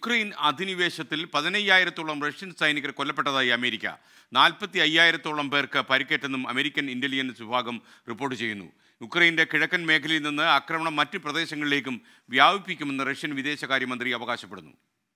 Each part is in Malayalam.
യുക്രൈൻ അധിനിവേശത്തിൽ പതിനയ്യായിരത്തോളം റഷ്യൻ സൈനികർ കൊല്ലപ്പെട്ടതായി അമേരിക്ക നാൽപ്പത്തി അയ്യായിരത്തോളം പേർക്ക് പരിക്കേറ്റെന്നും അമേരിക്കൻ ഇന്റലിജൻസ് വിഭാഗം റിപ്പോർട്ട് ചെയ്യുന്നു യുക്രൈന്റെ കിഴക്കൻ മേഖലയിൽ നിന്ന് ആക്രമണം മറ്റ് പ്രദേശങ്ങളിലേക്കും വ്യാപിപ്പിക്കുമെന്ന് റഷ്യൻ വിദേശകാര്യമന്ത്രി അവകാശപ്പെടുന്നു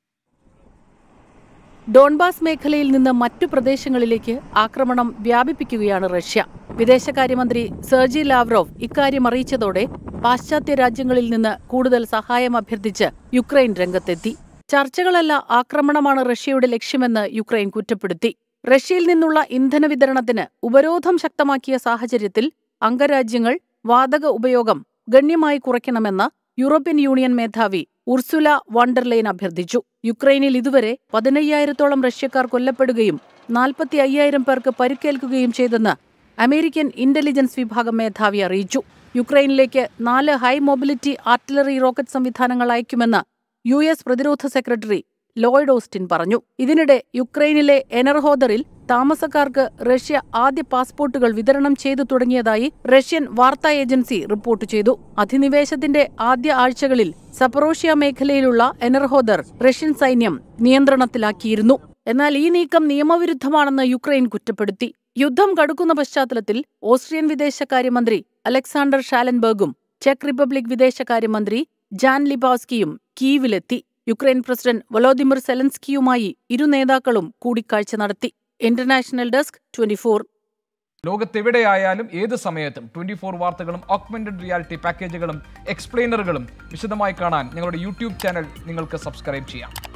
ഡോൺബാസ് മേഖലയിൽ നിന്ന് മറ്റു പ്രദേശങ്ങളിലേക്ക് ആക്രമണം വ്യാപിപ്പിക്കുകയാണ് റഷ്യ വിദേശകാര്യമന്ത്രി സെർജി ലാവ്റോവ് ഇക്കാര്യം അറിയിച്ചതോടെ പാശ്ചാത്യ രാജ്യങ്ങളിൽ നിന്ന് കൂടുതൽ സഹായം അഭ്യർത്ഥിച്ച് യുക്രൈൻ രംഗത്തെത്തി ചർച്ചകളല്ല ആക്രമണമാണ് റഷ്യയുടെ ലക്ഷ്യമെന്ന് യുക്രൈൻ കുറ്റപ്പെടുത്തി റഷ്യയിൽ നിന്നുള്ള ഇന്ധന വിതരണത്തിന് ഉപരോധം ശക്തമാക്കിയ സാഹചര്യത്തിൽ അംഗരാജ്യങ്ങൾ വാതക ഉപയോഗം ഗണ്യമായി കുറയ്ക്കണമെന്ന് യൂറോപ്യൻ യൂണിയൻ മേധാവി ഉർസുല വണ്ടർലെയ്ൻ അഭ്യർത്ഥിച്ചു യുക്രൈനിൽ ഇതുവരെ പതിനയ്യായിരത്തോളം റഷ്യക്കാർ കൊല്ലപ്പെടുകയും നാൽപ്പത്തി അയ്യായിരം പേർക്ക് പരിക്കേൽക്കുകയും ചെയ്തെന്ന് അമേരിക്കൻ ഇന്റലിജൻസ് വിഭാഗം മേധാവി അറിയിച്ചു യുക്രൈനിലേക്ക് നാല് ഹൈ മൊബിലിറ്റി ആർട്ടിലറി റോക്കറ്റ് സംവിധാനങ്ങൾ അയക്കുമെന്ന് യു എസ് പ്രതിരോധ സെക്രട്ടറി ലോയ്ഡ് ഓസ്റ്റിൻ പറഞ്ഞു ഇതിനിടെ യുക്രൈനിലെ എനർഹോദറിൽ താമസക്കാർക്ക് റഷ്യ ആദ്യ പാസ്പോർട്ടുകൾ വിതരണം ചെയ്തു തുടങ്ങിയതായി റഷ്യൻ വാർത്താ ഏജൻസി റിപ്പോർട്ട് ചെയ്തു അധിനിവേശത്തിന്റെ ആദ്യ ആഴ്ചകളിൽ സപ്പറോഷ്യ മേഖലയിലുള്ള എനർഹോദർ റഷ്യൻ സൈന്യം നിയന്ത്രണത്തിലാക്കിയിരുന്നു എന്നാൽ ഈ നീക്കം നിയമവിരുദ്ധമാണെന്ന് യുക്രൈൻ കുറ്റപ്പെടുത്തി യുദ്ധം കടുക്കുന്ന പശ്ചാത്തലത്തിൽ ഓസ്ട്രിയൻ വിദേശകാര്യമന്ത്രി അലക്സാണ്ടർ ഷാലൻബർഗും ചെക്ക് റിപ്പബ്ലിക് വിദേശകാര്യമന്ത്രി ജാൻ ലിബാസ്കിയും കീവിലെത്തി യുക്രൈൻ പ്രസിഡന്റ് വൊലോദിമിർ സെലൻസ്കിയുമായി ഇരു നേതാക്കളും കൂടിക്കാഴ്ച നടത്തി ഇന്റർനാഷണൽ ഡെസ്ക് ട്വന്റിഫോർ ലോകത്തെവിടെയായാലും ഏത് സമയത്തും ട്വന്റി ഫോർ വാർത്തകളും ഓഗ്മെന്റഡ് റിയാലിറ്റി പാക്കേജുകളും എക്സ്പ്ലെയിനറുകളും വിശദമായി കാണാൻ ഞങ്ങളുടെ യൂട്യൂബ് ചാനൽ നിങ്ങൾക്ക് സബ്സ്ക്രൈബ് ചെയ്യാം